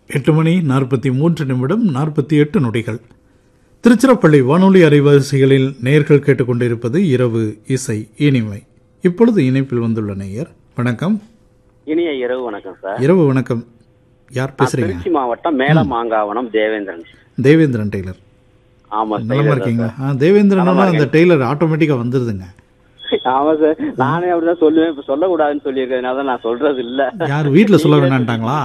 எட்டு மணி நாற்பத்தி மூன்று நிமிடம் நாற்பத்தி எட்டு நொடிகள் திருச்சிராப்பள்ளி வானொலி அலைவரிசைகளில் நேர்கள் கேட்டுக்கொண்டிருப்பது இரவு இசை இனிமை இப்பொழுது இணைப்பில் வந்துள்ள நேயர் வணக்கம் இனிய இரவு வணக்கம் சார் இரவு வணக்கம் யார் நான் பேசுறீங்க திருச்சி மாவட்டம் மேலமாங்காவனம் தேவேந்திரன் தேவேந்திரன் டெய்லர் ஆமா நலமா சார் இருக்கீங்களா ஆ தேவேந்திரன் அந்த டெய்லர் ஆட்டோமேட்டிக்கா வந்துருதுங்க ஆமா சார் நானே அப்படிதான் சொல்லுவேன் இப்ப சொல்லக்கூடாதுன்னு சொல்லியிருக்கிறதுனால தான் நான் சொல்றது இல்ல யார் வீட்டில் சொல்ல வேணான்ட்டாங்களா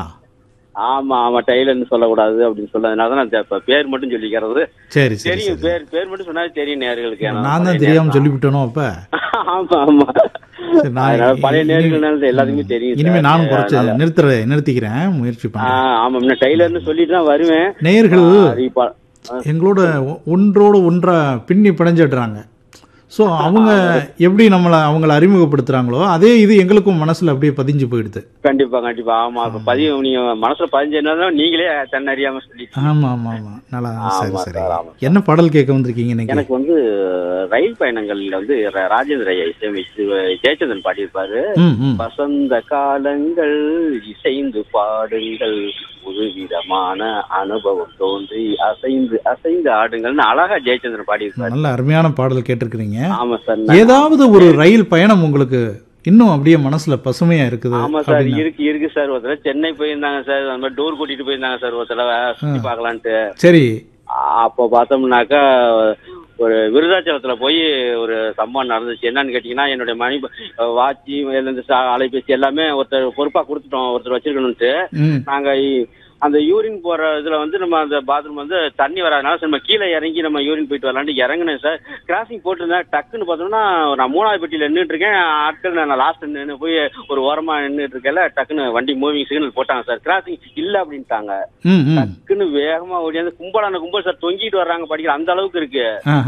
ஆமா ஆமா டெய்லர்னு சொல்லக்கூடாது அப்படின்னு சொன்னதுனால தான் நான் இப்ப பேர் மட்டும் சொல்லிக்கிறது சரி சரி தெரியும் சரி பேர் பேர் மட்டும் சொன்னாலே தெரியும் நேர்களுக்கு ஏன்னா நான் தான் பழைய தெரியாம சொல்லிவிட்டேனோ அப்ப நேரம். ஆமா ஆமா சரி, நான் அதனால பழைய இனி- நேர்கள்னால எல்லாத்துக்குமே தெரியும் இனிமே சார். நானும் குறைச்சு அதனால- நிறுத்துற நிறுத்திக்கிறேன் முயற்சி ஆ, பண்றேன் ஆமா முன்ன டெய்லர்னு சொல்லிட்டு தான் வருவேன் நேயர்கள் அது இப்ப- எங்களோட ஒ- ஒன்றோடு ஒன்றா பின்னி பிணைஞ்சிடுறாங்க ஸோ அவங்க எப்படி நம்மளை அவங்கள அறிமுகப்படுத்துறாங்களோ அதே இது எங்களுக்கும் மனசுல அப்படியே பதிஞ்சு போயிடுது கண்டிப்பா கண்டிப்பா ஆமா இப்ப பதிவு நீங்க மனசுல பதிஞ்சதுனால நீங்களே தன்னறியாம சொல்லிட்டு ஆமா ஆமா ஆமா நல்லா சரி ஆமா சரி சார், ஆமா. என்ன பாடல் கேட்க வந்திருக்கீங்க இன்னைக்கு எனக்கு வந்து ரயில் பயணங்கள்ல வந்து ர- ராஜேந்திர ஐயா இசையமைச்சு ஜெயச்சந்திரன் பாடியிருப்பாரு ம் ம் வசந்த காலங்கள் இசைந்து பாடுங்கள் புதுவிதமான அனுபவம் தோன்றி அசைந்து அசைந்து ஆடுங்கள்னு அழகா ஜெயச்சந்திரன் பாடியிருப்பாரு நல்ல அருமையான பாடல் கேட்டிருக்கிறீங்க ஆமா சார் நான்- ஏதாவது ஒரு ரயில் பயணம் உங்களுக்கு இன்னும் அப்படியே மனசுல பசுமையா இருக்குது ஆமா சார் அப்படின்னா இருக்கு இருக்கு சார் ஒரு தடவை சென்னை போயிருந்தாங்க சார் அந்த மாதிரி டூர் கூட்டிட்டு போயிருந்தாங்க சார் ஒரு தடவை சுத்தி பார்க்கலான்ட்டு சரி அப்போ பார்த்தோம்னாக்கா ஒரு விருதாச்சலத்துல போய் ஒரு சம்பவம் நடந்துச்சு என்னன்னு கேட்டீங்கன்னா என்னுடைய மணி வாட்சி இந்த சா- அலைபேசி எல்லாமே ஒருத்தர் பொறுப்பா கொடுத்துட்டோம் ஒருத்தர் வச்சிருக்கணும்ட்டு ம் நாங்க இ- அந்த யூரின் போற இதுல வந்து நம்ம அந்த பாத்ரூம் வந்து தண்ணி வராதனால சரி நம்ம கீழே இறங்கி நம்ம யூரின் போயிட்டு வரலான்ட்டு இறங்குனேன் சார் கிராசிங் போட்டிருந்தேன் டக்குன்னு பார்த்தோம்னா நான் மூணாவது பெட்டியில நின்றுட்டு இருக்கேன் ஆட்கள் நான் லாஸ்ட் நின்று போய் ஒரு ஓரமா நின்றுட்டு இருக்கல டக்குன்னு வண்டி மூவிங் சிக்னல் போட்டாங்க சார் கிராசிங் இல்ல அப்படின்ட்டாங்க ம் ம் டக்குன்னு வேகமா ஓடியாந்து கும்பலான கும்பல் சார் தொங்கிட்டு வர்றாங்க படிக்கிற அந்த அளவுக்கு இருக்கு ஆ